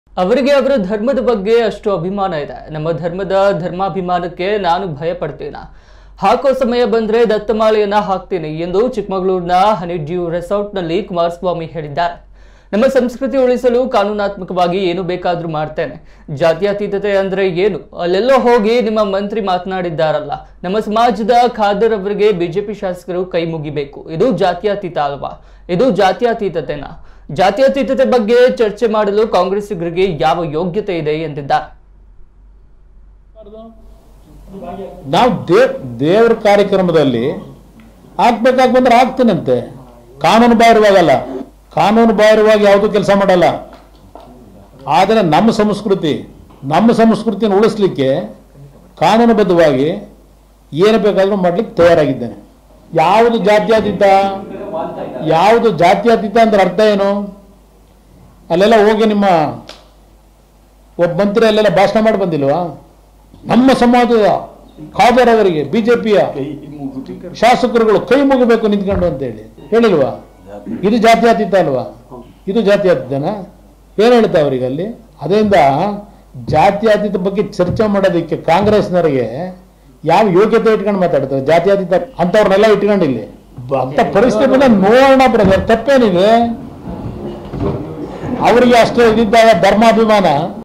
ಅವರಿಗೆ ಅವರ ಧರ್ಮದ ಬಗ್ಗೆ ಅಷ್ಟು ಅಭಿಮಾನ ಇದೆ ನಮ್ಮ ಧರ್ಮದ ಧರ್ಮಾಭಿಮಾನಕ್ಕೆ ನಾನು ಭಯ ಪಡ್ತೀನ ಹಾಕೋ ಸಮಯ ಬಂದ್ರೆ ದತ್ತಮಾಲೆಯನ್ನ ಹಾಕ್ತೀನಿ ಎಂದು ಚಿಕ್ಕಮಗಳೂರಿನ ಹನಿಡ್ಯೂ ರೆಸಾರ್ಟ್ನಲ್ಲಿ ಕುಮಾರಸ್ವಾಮಿ ಹೇಳಿದ್ದಾರೆ ನಮ್ಮ ಸಂಸ್ಕೃತಿ ಉಳಿಸಲು ಕಾನೂನಾತ್ಮಕವಾಗಿ ಏನು ಬೇಕಾದ್ರೂ ಮಾಡ್ತೇನೆ ಜಾತ್ಯತೀತತೆ ಅಂದ್ರೆ ಏನು ಅಲ್ಲೆಲ್ಲೋ ಹೋಗಿ ನಿಮ್ಮ ಮಂತ್ರಿ ಮಾತನಾಡಿದ್ದಾರಲ್ಲ ನಮ್ಮ ಸಮಾಜದ ಖಾದರ್ ಅವರಿಗೆ ಬಿಜೆಪಿ ಶಾಸಕರು ಕೈ ಮುಗಿಬೇಕು ಇದು ಜಾತ್ಯತೀತ ಅಲ್ವಾ ಇದು ಜಾತ್ಯತೀತತೆನಾ ಜಾತ್ಯತೀತತೆ ಬಗ್ಗೆ ಚರ್ಚೆ ಮಾಡಲು ಕಾಂಗ್ರೆಸ್ಸಿಗರಿಗೆ ಯಾವ ಯೋಗ್ಯತೆ ಇದೆ ಎಂದಿದ್ದಾರೆ ನಾವು ದೇವ್ ದೇವ್ರ ಕಾರ್ಯಕ್ರಮದಲ್ಲಿ ಹಾಕ್ಬೇಕಾಗಿ ಬಂದ್ರೆ ಹಾಕ್ತೀನಂತೆ ಕಾನೂನು ಬಾಹಿರವಾಗಲ್ಲ ಕಾನೂನು ಬಾಹಿರವಾಗಿ ಯಾವುದೂ ಕೆಲಸ ಮಾಡಲ್ಲ ಆದರೆ ನಮ್ಮ ಸಂಸ್ಕೃತಿ ನಮ್ಮ ಸಂಸ್ಕೃತಿಯನ್ನು ಉಳಿಸ್ಲಿಕ್ಕೆ ಕಾನೂನುಬದ್ಧವಾಗಿ ಏನು ಬೇಕಾದರೂ ಮಾಡ್ಲಿಕ್ಕೆ ತಯಾರಾಗಿದ್ದೇನೆ ಯಾವುದು ಜಾತ್ಯತೀತ ಯಾವುದು ಜಾತ್ಯತೀತ ಅಂದ್ರೆ ಅರ್ಥ ಏನು ಅಲ್ಲೆಲ್ಲ ಹೋಗಿ ನಿಮ್ಮ ಒಬ್ಬ ಮಂತ್ರಿ ಅಲ್ಲೆಲ್ಲ ಭಾಷಣ ಮಾಡಿ ಬಂದಿಲ್ವಾ ನಮ್ಮ ಸಮಾಜದ ಖಾದರ್ ಅವರಿಗೆ ಬಿಜೆಪಿಯ ಶಾಸಕರುಗಳು ಕೈ ಮುಗಬೇಕು ನಿಂತ್ಕೊಂಡು ಅಂತೇಳಿ ಹೇಳಿಲ್ವಾ ಇದು ಜಾತ್ಯತೀತ ಅಲ್ವಾ ಇದು ಜಾತ್ಯತೀತನಾ ಏನು ಹೇಳ್ತಾ ಅವ್ರಿಗೆ ಅಲ್ಲಿ ಅದರಿಂದ ಜಾತ್ಯತೀತ ಬಗ್ಗೆ ಚರ್ಚೆ ಮಾಡೋದಕ್ಕೆ ಕಾಂಗ್ರೆಸ್ನವರಿಗೆ ಯಾವ ಯೋಗ್ಯತೆ ಇಟ್ಕೊಂಡು ಮಾತಾಡ್ತಾರೆ ಜಾತ್ಯತೀತ ಅಂಥವ್ರನ್ನೆಲ್ಲ ಇಟ್ಕೊಂಡಿಲ್ಲಿ ಅಂತ ಪರಿಸ್ಥಿತಿ ನೋಡೋಣ ಬ್ರದರ್ ತಪ್ಪೇನಿದೆ ಅವರಿಗೆ ಅಷ್ಟೇ ಇದ್ದಾಗ ಧರ್ಮಾಭಿಮಾನ